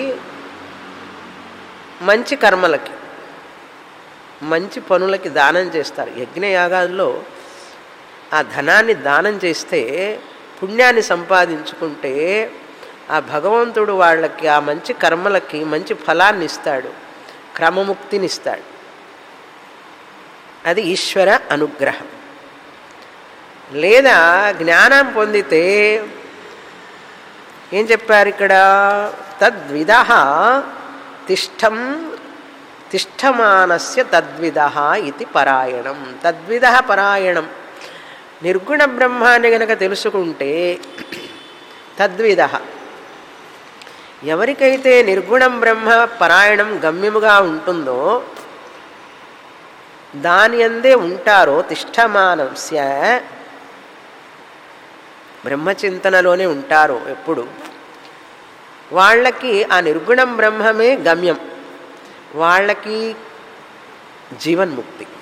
మంచి కర్మలకి మంచి పనులకి దానం చేస్తారు యజ్ఞయాగాల్లో ఆ ధనాన్ని దానం చేస్తే పుణ్యాన్ని సంపాదించుకుంటే ఆ భగవంతుడు వాళ్ళకి ఆ మంచి కర్మలకి మంచి ఫలాన్ని ఇస్తాడు క్రమముక్తిని ఇస్తాడు అది ఈశ్వర అనుగ్రహం లేదా జ్ఞానం పొందితే ఏం చెప్పారు ఇక్కడ తద్విధ తిష్టం తిష్టమానస్య తద్విధ ఇది పరాయణం తద్విధ పరాయణం నిర్గుణ బ్రహ్మాన్ని గనక తెలుసుకుంటే తద్విధ ఎవరికైతే నిర్గుణం బ్రహ్మ పరాయణం గమ్యముగా ఉంటుందో దాని అందే ఉంటారో తిష్టమానస్య బ్రహ్మచింతనలోనే ఉంటారో ఎప్పుడు వాళ్ళకి ఆ నిర్గుణం బ్రహ్మమే గమ్యం వాళ్ళకి జీవన్ముక్తి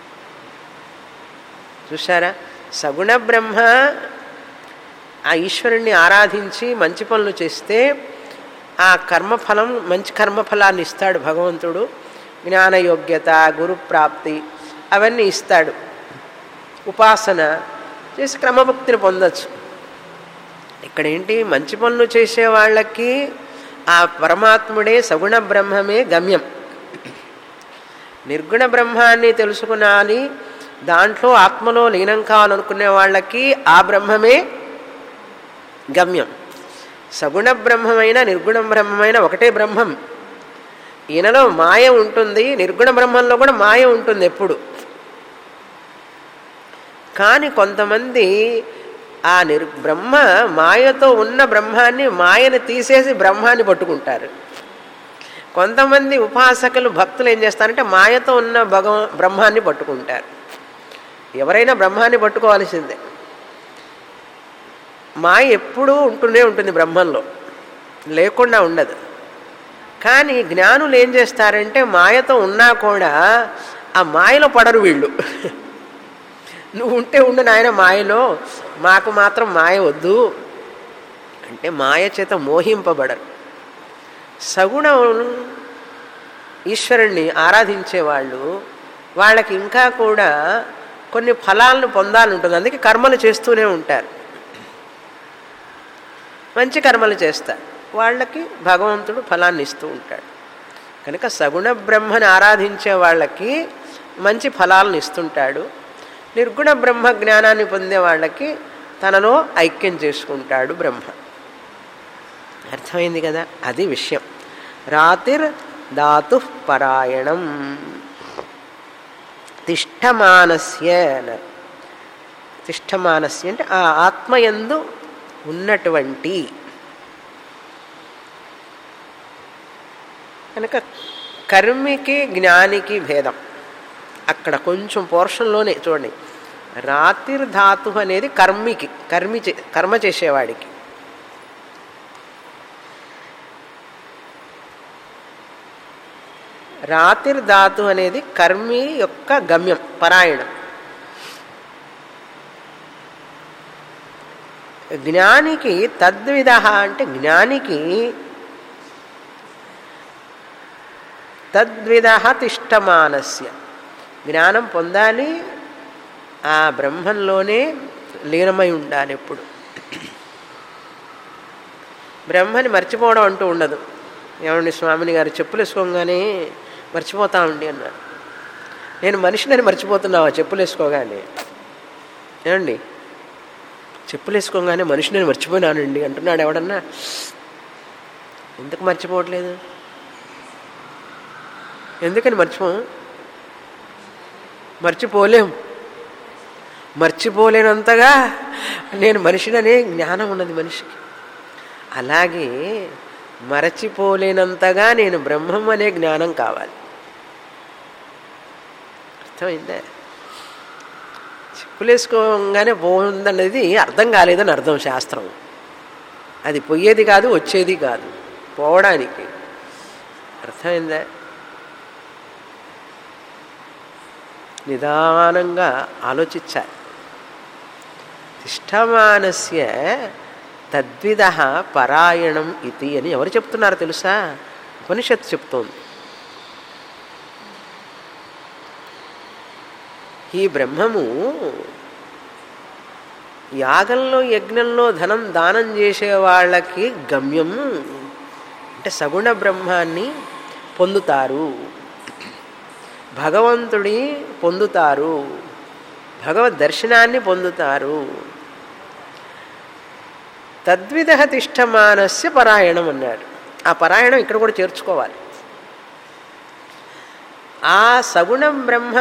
చూసారా సగుణ బ్రహ్మ ఆ ఈశ్వరుణ్ణి ఆరాధించి మంచి పనులు చేస్తే ఆ కర్మఫలం మంచి కర్మఫలాన్ని ఇస్తాడు భగవంతుడు జ్ఞానయోగ్యత గురుప్రాప్తి అవన్నీ ఇస్తాడు ఉపాసన చేసి క్రమభక్తిని పొందొచ్చు ఇక్కడ ఏంటి మంచి పనులు చేసే వాళ్ళకి ఆ పరమాత్ముడే సగుణ బ్రహ్మమే గమ్యం నిర్గుణ బ్రహ్మాన్ని తెలుసుకునాలి దాంట్లో ఆత్మలో లీనం కావాలనుకునే వాళ్ళకి ఆ బ్రహ్మమే గమ్యం సగుణ బ్రహ్మమైన నిర్గుణ బ్రహ్మమైన ఒకటే బ్రహ్మం ఈయనలో మాయ ఉంటుంది నిర్గుణ బ్రహ్మంలో కూడా మాయ ఉంటుంది ఎప్పుడు కానీ కొంతమంది ఆ నిర్ బ్రహ్మ మాయతో ఉన్న బ్రహ్మాన్ని మాయను తీసేసి బ్రహ్మాన్ని పట్టుకుంటారు కొంతమంది ఉపాసకులు భక్తులు ఏం చేస్తారంటే మాయతో ఉన్న భగవ బ్రహ్మాన్ని పట్టుకుంటారు ఎవరైనా బ్రహ్మాన్ని పట్టుకోవాల్సిందే మాయ ఎప్పుడూ ఉంటూనే ఉంటుంది బ్రహ్మంలో లేకుండా ఉండదు కానీ జ్ఞానులు ఏం చేస్తారంటే మాయతో ఉన్నా కూడా ఆ మాయలో పడరు వీళ్ళు నువ్వు ఉంటే ఉండు నాయన మాయలో మాకు మాత్రం మాయ వద్దు అంటే మాయ చేత మోహింపబడరు సగుణం ఈశ్వరుణ్ణి ఆరాధించేవాళ్ళు వాళ్ళకి ఇంకా కూడా కొన్ని ఫలాలను పొందాలంటుంది అందుకే కర్మలు చేస్తూనే ఉంటారు మంచి కర్మలు చేస్తారు వాళ్ళకి భగవంతుడు ఫలాన్ని ఇస్తూ ఉంటాడు కనుక సగుణ బ్రహ్మని ఆరాధించే వాళ్ళకి మంచి ఫలాలను ఇస్తుంటాడు నిర్గుణ బ్రహ్మ జ్ఞానాన్ని పొందే వాళ్ళకి తనలో ఐక్యం చేసుకుంటాడు బ్రహ్మ అర్థమైంది కదా అది విషయం రాతిర్ ధాతు పరాయణం తిష్టమానస్య అన్నారు తిష్టమానస్య అంటే ఆ ఆత్మయందు ఉన్నటువంటి కనుక కర్మికి జ్ఞానికి భేదం అక్కడ కొంచెం పోర్షన్లోనే చూడండి రాతిర్ ధాతు అనేది కర్మికి కర్మి చే కర్మ చేసేవాడికి రాతిర్ ధాతు అనేది కర్మి యొక్క గమ్యం పరాయణం జ్ఞానికి తద్విధ అంటే జ్ఞానికి తద్విధ తిష్టమానస్య జ్ఞానం పొందాలి ఆ బ్రహ్మంలోనే లీనమై ఉండాలి ఎప్పుడు బ్రహ్మని మర్చిపోవడం అంటూ ఉండదు ఏమండి స్వామిని గారు చెప్పులు వేసుకోగానే మర్చిపోతామండి అన్నారు నేను మనిషిని మర్చిపోతున్నావా చెప్పులు వేసుకోగానే ఏమండి చెప్పులు వేసుకోగానే మనిషిని మర్చిపోయినానండి అంటున్నాడు ఎవడన్నా ఎందుకు మర్చిపోవట్లేదు ఎందుకని మర్చిపో మర్చిపోలేం మర్చిపోలేనంతగా నేను మనిషిననే జ్ఞానం ఉన్నది మనిషికి అలాగే మరచిపోలేనంతగా నేను బ్రహ్మం అనే జ్ఞానం కావాలి అర్థమైందా చెప్పులేసుకోగానే పోతుందన్నది అర్థం కాలేదని అర్థం శాస్త్రం అది పోయేది కాదు వచ్చేది కాదు పోవడానికి అర్థమైందా నిదానంగా ఆలోచించాలి తిష్టమానస్య తద్విధ పరాయణం ఇది అని ఎవరు చెప్తున్నారు తెలుసా ఉపనిషత్తు చెప్తోంది ఈ బ్రహ్మము యాగంలో యజ్ఞంలో ధనం దానం చేసే వాళ్ళకి గమ్యం అంటే సగుణ బ్రహ్మాన్ని పొందుతారు భగవంతుడి పొందుతారు భగవద్ దర్శనాన్ని పొందుతారు తద్విధ తిష్టమానస్య పరాయణం అన్నాడు ఆ పరాయణం ఇక్కడ కూడా చేర్చుకోవాలి ఆ సగుణం బ్రహ్మ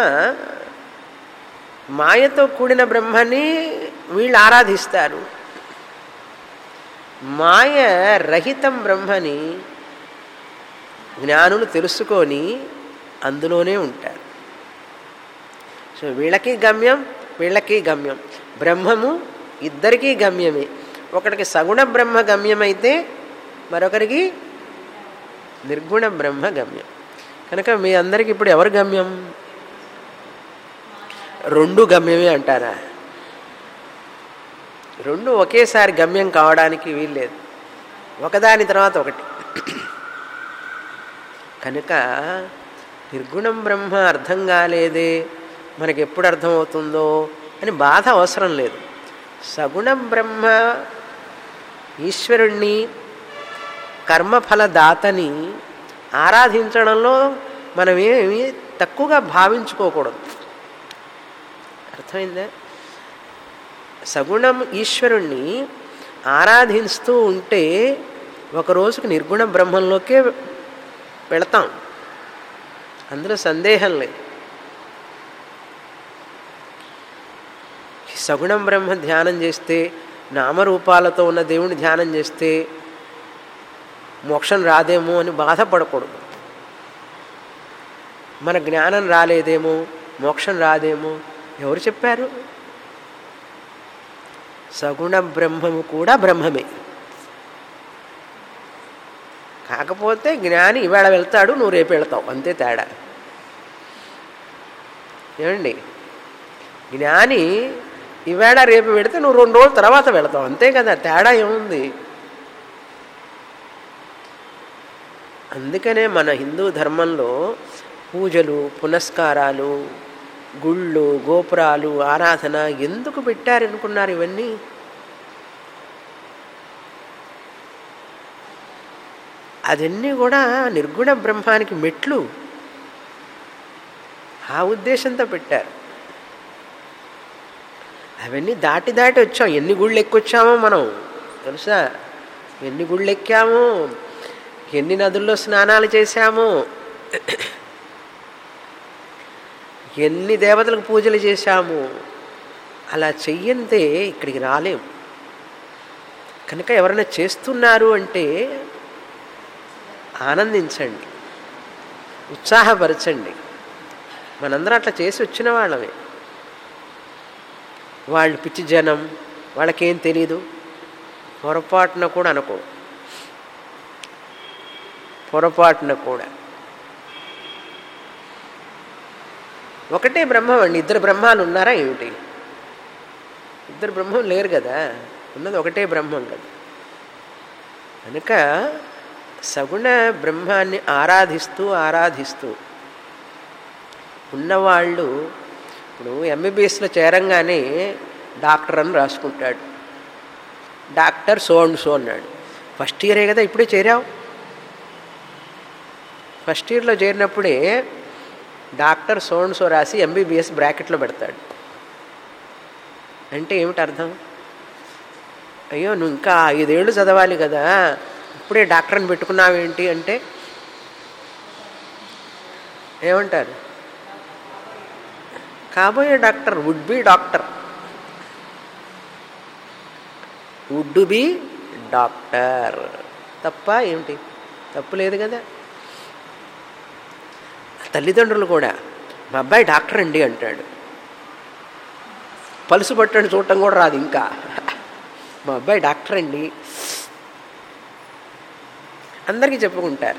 మాయతో కూడిన బ్రహ్మని వీళ్ళు ఆరాధిస్తారు మాయ రహితం బ్రహ్మని జ్ఞానులు తెలుసుకొని అందులోనే ఉంటారు సో వీళ్ళకి గమ్యం వీళ్ళకి గమ్యం బ్రహ్మము ఇద్దరికీ గమ్యమే ఒకటికి సగుణ బ్రహ్మ గమ్యమైతే మరొకరికి నిర్గుణ బ్రహ్మ గమ్యం కనుక మీ అందరికి ఇప్పుడు ఎవరు గమ్యం రెండు గమ్యమే అంటారా రెండు ఒకేసారి గమ్యం కావడానికి వీల్లేదు ఒకదాని తర్వాత ఒకటి కనుక నిర్గుణం బ్రహ్మ అర్థం కాలేదే మనకి ఎప్పుడు అర్థమవుతుందో అని బాధ అవసరం లేదు సగుణ బ్రహ్మ ఈశ్వరుణ్ణి కర్మఫలదాతని ఆరాధించడంలో మనం ఏమి తక్కువగా భావించుకోకూడదు అర్థమైందా సగుణం ఈశ్వరుణ్ణి ఆరాధిస్తూ ఉంటే ఒక రోజుకు నిర్గుణ బ్రహ్మంలోకే వెళతాం అందులో సందేహం లేదు సగుణం బ్రహ్మ ధ్యానం చేస్తే నామరూపాలతో ఉన్న దేవుని ధ్యానం చేస్తే మోక్షం రాదేమో అని బాధపడకూడదు మన జ్ఞానం రాలేదేమో మోక్షం రాదేమో ఎవరు చెప్పారు సగుణ బ్రహ్మము కూడా బ్రహ్మమే కాకపోతే జ్ఞాని ఇవాళ వెళ్తాడు నువ్వు రేపు వెళ్తావు అంతే తేడా ఏమండి జ్ఞాని ఈవేళ రేపు పెడితే నువ్వు రెండు రోజుల తర్వాత వెళతావు అంతే కదా తేడా ఏముంది అందుకనే మన హిందూ ధర్మంలో పూజలు పునస్కారాలు గుళ్ళు గోపురాలు ఆరాధన ఎందుకు పెట్టారనుకున్నారు ఇవన్నీ అదన్నీ కూడా నిర్గుణ బ్రహ్మానికి మెట్లు ఆ ఉద్దేశంతో పెట్టారు అవన్నీ దాటి దాటి వచ్చాం ఎన్ని గుళ్ళు ఎక్కొచ్చామో మనం తెలుసా ఎన్ని గుళ్ళు ఎక్కాము ఎన్ని నదుల్లో స్నానాలు చేశాము ఎన్ని దేవతలకు పూజలు చేశాము అలా చెయ్యంతే ఇక్కడికి రాలేం కనుక ఎవరైనా చేస్తున్నారు అంటే ఆనందించండి ఉత్సాహపరచండి మనందరం అట్లా చేసి వచ్చిన వాళ్ళమే వాళ్ళు పిచ్చి జనం వాళ్ళకేం తెలీదు పొరపాటున కూడా అనుకో పొరపాటున కూడా ఒకటే బ్రహ్మం అండి ఇద్దరు బ్రహ్మాలు ఉన్నారా ఏమిటి ఇద్దరు బ్రహ్మం లేరు కదా ఉన్నది ఒకటే బ్రహ్మం కదా కనుక సగుణ బ్రహ్మాన్ని ఆరాధిస్తూ ఆరాధిస్తూ ఉన్నవాళ్ళు ఇప్పుడు ఎంబీబీఎస్లో చేరంగానే డాక్టర్ అని రాసుకుంటాడు డాక్టర్ సో అండ్ సో అన్నాడు ఫస్ట్ ఇయరే కదా ఇప్పుడే చేరావు ఫస్ట్ ఇయర్లో చేరినప్పుడే డాక్టర్ సో అండ్ సో రాసి ఎంబీబీఎస్ బ్రాకెట్లో పెడతాడు అంటే ఏమిటి అర్థం అయ్యో నువ్వు ఇంకా ఐదేళ్ళు చదవాలి కదా ఇప్పుడే డాక్టర్ని పెట్టుకున్నావేంటి అంటే ఏమంటారు కాబోయే doctor would be doctor would be doctor తప్ప ఏమిటి తప్పు లేదు కదా తల్లిదండ్రులు కూడా మా అబ్బాయి డాక్టర్ అండి అంటాడు పలుసు పట్టని చూడటం కూడా రాదు ఇంకా మా అబ్బాయి డాక్టర్ అండి అందరికీ చెప్పుకుంటారు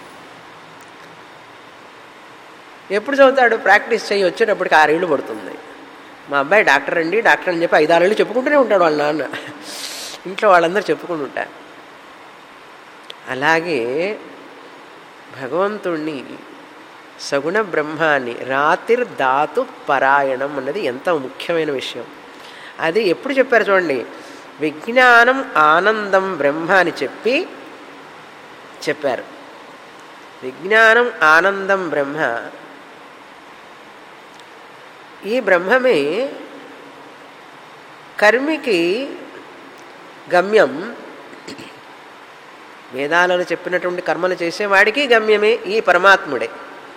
ఎప్పుడు చదువుతాడు ప్రాక్టీస్ చేయి వచ్చేటప్పటికి ఆరేళ్ళు పడుతుంది మా అబ్బాయి డాక్టర్ అండి డాక్టర్ అని చెప్పి ఐదారేళ్ళు చెప్పుకుంటూనే ఉంటాడు వాళ్ళ నాన్న ఇంట్లో వాళ్ళందరూ చెప్పుకుంటూ ఉంటారు అలాగే భగవంతుణ్ణి సగుణ బ్రహ్మాన్ని రాతిర్ ధాతు పరాయణం అన్నది ఎంత ముఖ్యమైన విషయం అది ఎప్పుడు చెప్పారు చూడండి విజ్ఞానం ఆనందం బ్రహ్మ అని చెప్పి చెప్పారు విజ్ఞానం ఆనందం బ్రహ్మ ఈ బ్రహ్మమే కర్మికి గమ్యం వేదాలలో చెప్పినటువంటి కర్మలు చేసేవాడికి గమ్యమే ఈ పరమాత్ముడే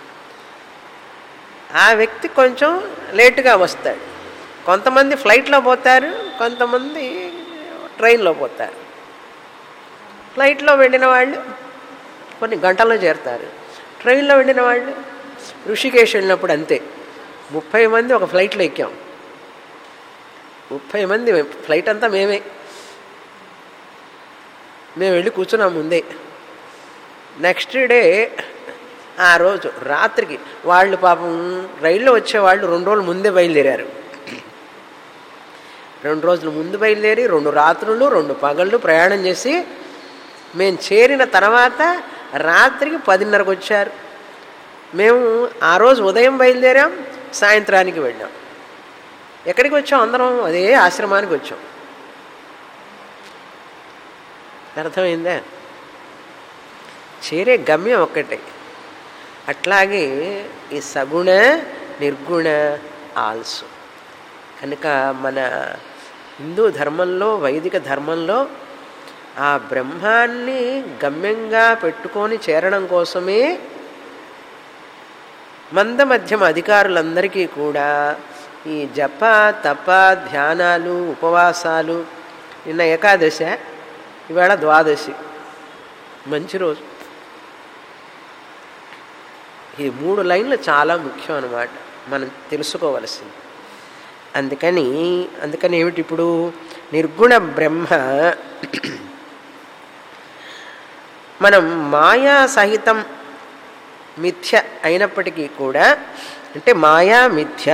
ఆ వ్యక్తి కొంచెం లేటుగా వస్తాడు కొంతమంది ఫ్లైట్లో పోతారు కొంతమంది ట్రైన్లో పోతారు ఫ్లైట్లో వెళ్ళిన వాళ్ళు కొన్ని గంటల్లో చేరుతారు ట్రైన్లో వెళ్ళిన వాళ్ళు ఋషికేశ్ వెళ్ళినప్పుడు అంతే ముప్పై మంది ఒక ఫ్లైట్లో ఎక్కాం ముప్పై మంది ఫ్లైట్ అంతా మేమే మేము వెళ్ళి కూర్చున్నాం ముందే నెక్స్ట్ డే ఆ రోజు రాత్రికి వాళ్ళు పాపం రైల్లో వచ్చేవాళ్ళు రెండు రోజులు ముందే బయలుదేరారు రెండు రోజులు ముందు బయలుదేరి రెండు రాత్రులు రెండు పగళ్ళు ప్రయాణం చేసి మేము చేరిన తర్వాత రాత్రికి పదిన్నరకు వచ్చారు మేము ఆ రోజు ఉదయం బయలుదేరాం సాయంత్రానికి వెళ్ళాం ఎక్కడికి వచ్చాం అందరం అదే ఆశ్రమానికి వచ్చాం అర్థమైందా చేరే గమ్యం ఒక్కటే అట్లాగే ఈ సగుణ నిర్గుణ ఆల్సో కనుక మన హిందూ ధర్మంలో వైదిక ధర్మంలో ఆ బ్రహ్మాన్ని గమ్యంగా పెట్టుకొని చేరడం కోసమే మంద మధ్యమ అధికారులందరికీ కూడా ఈ జప తప ధ్యానాలు ఉపవాసాలు నిన్న ఏకాదశ ఇవాళ ద్వాదశి మంచి రోజు ఈ మూడు లైన్లు చాలా ముఖ్యం అన్నమాట మనం తెలుసుకోవలసింది అందుకని అందుకని ఏమిటి ఇప్పుడు నిర్గుణ బ్రహ్మ మనం మాయా సహితం మిథ్య అయినప్పటికీ కూడా అంటే మాయా మిథ్య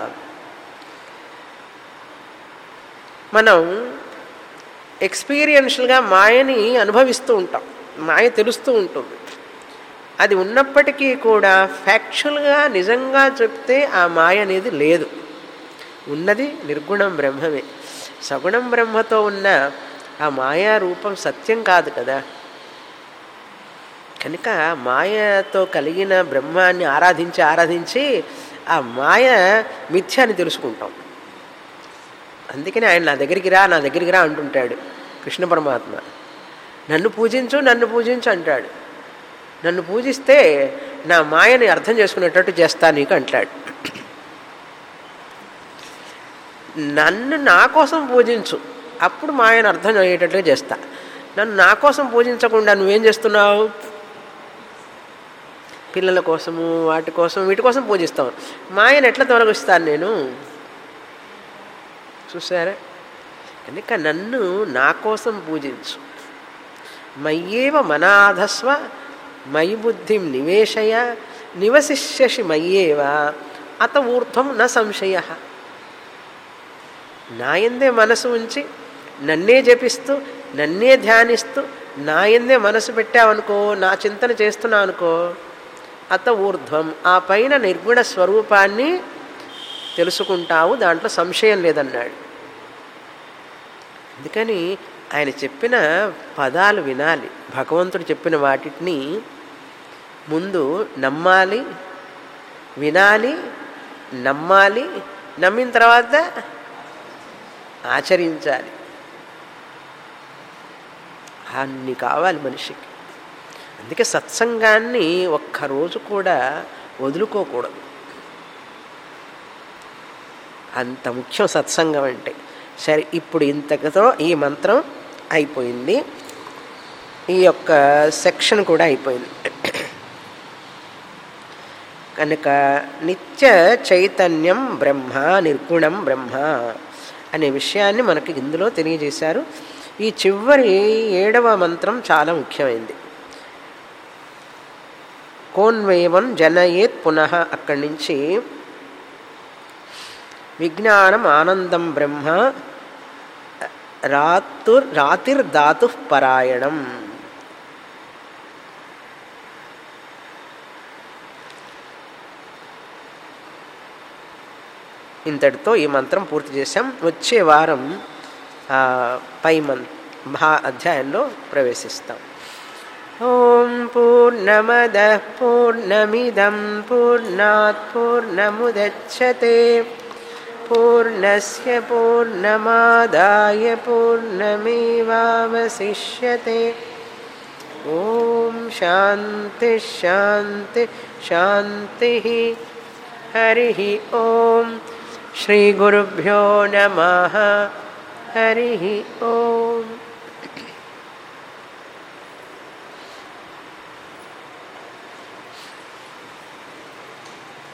మనం ఎక్స్పీరియన్షియల్గా మాయని అనుభవిస్తూ ఉంటాం మాయ తెలుస్తూ ఉంటుంది అది ఉన్నప్పటికీ కూడా ఫ్యాక్చువల్గా నిజంగా చెప్తే ఆ మాయ అనేది లేదు ఉన్నది నిర్గుణం బ్రహ్మమే సగుణం బ్రహ్మతో ఉన్న ఆ మాయా రూపం సత్యం కాదు కదా కనుక మాయతో కలిగిన బ్రహ్మాన్ని ఆరాధించి ఆరాధించి ఆ మాయ మిథ్య అని తెలుసుకుంటాం అందుకని ఆయన నా దగ్గరికి రా నా దగ్గరికి రా అంటుంటాడు కృష్ణ పరమాత్మ నన్ను పూజించు నన్ను పూజించు అంటాడు నన్ను పూజిస్తే నా మాయని అర్థం చేసుకునేటట్టు చేస్తా నీకు అంటాడు నన్ను నా కోసం పూజించు అప్పుడు మాయను అర్థం అయ్యేటట్లుగా చేస్తా నన్ను నా కోసం పూజించకుండా నువ్వేం చేస్తున్నావు పిల్లల కోసము వాటి కోసం వీటి కోసం పూజిస్తావు మాయను ఎట్లా తొలగిస్తాను నేను చూసారా కనుక నన్ను నా కోసం పూజించు మయ్యేవ మనాధస్వ మయి బుద్ధిం నివేశయ నివసిష్యసి మయ్యేవ అత ఊర్ధ్వం న సంశయ నాయందే మనసు ఉంచి నన్నే జపిస్తూ నన్నే ధ్యానిస్తూ నాయందే మనసు పెట్టావనుకో నా చింతన చేస్తున్నావు అనుకో అత ఊర్ధ్వం ఆ పైన నిర్గుణ స్వరూపాన్ని తెలుసుకుంటావు దాంట్లో సంశయం లేదన్నాడు అందుకని ఆయన చెప్పిన పదాలు వినాలి భగవంతుడు చెప్పిన వాటిని ముందు నమ్మాలి వినాలి నమ్మాలి నమ్మిన తర్వాత ఆచరించాలి అన్ని కావాలి మనిషికి అందుకే సత్సంగాన్ని ఒక్కరోజు కూడా వదులుకోకూడదు అంత ముఖ్యం సత్సంగం అంటే సరే ఇప్పుడు ఇంతటితో ఈ మంత్రం అయిపోయింది ఈ యొక్క సెక్షన్ కూడా అయిపోయింది కనుక నిత్య చైతన్యం బ్రహ్మ నిర్గుణం బ్రహ్మ అనే విషయాన్ని మనకి ఇందులో తెలియజేశారు ఈ చివరి ఏడవ మంత్రం చాలా ముఖ్యమైనది కోన్వేవం జనయేత్ పునః అక్కడి నుంచి విజ్ఞానం ఆనందం బ్రహ్మ రాతుర్ రాతిర్ధాతు పరాయణం ఇంతటితో ఈ మంత్రం పూర్తి చేశాం వచ్చే వారం పై మం మహా అధ్యాయంలో ప్రవేశిస్తాం ఓం పూర్ణమద పూర్ణమిదం పూర్ణాత్ పూర్ణముదచ్చతే పూర్ణస్య పూర్ణమాదాయ పూర్ణమేవాवशिष्यते ఓం శాంతి శాంతి శాంతి హరి ఓం శ్రీగురుభ్యో నమ హరి ఓం